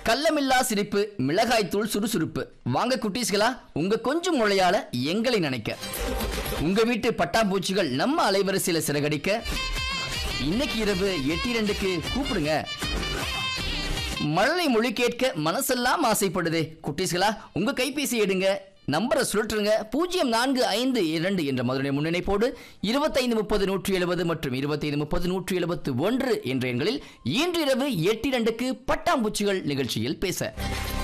கள்ளமில்லா சிரிப்பு மிளகாய்த்தூள் சுறுசுறுப்பு வாங்க குட்டீஸ்களா உங்க கொஞ்சம் மொழியால எங்களை நினைக்க உங்க வீட்டு பட்டாம்பூச்சிகள் நம்ம அலைவரிசையில சிறகடிக்க இன்னைக்கு இரவு எட்டு இரண்டுக்கு கூப்பிடுங்க மழலை மொழி கேட்க மனசெல்லாம் ஆசைப்படுதே குட்டீஸ்களா உங்க கைபேசி எடுங்க நம்பரை சுழற்றுங்க பூஜ்ஜியம் நான்கு ஐந்து இரண்டு என்ற மதுரை முன்னிணைப்போடு இருபத்தைந்து முப்பது நூற்றி எழுபது மற்றும் இருபத்தைந்து முப்பது நூற்றி எழுபத்து ஒன்று என்ற எண்களில் இன்றிரவு எட்டு இரண்டுக்கு பட்டாம்பூச்சிகள் நிகழ்ச்சியில் பேச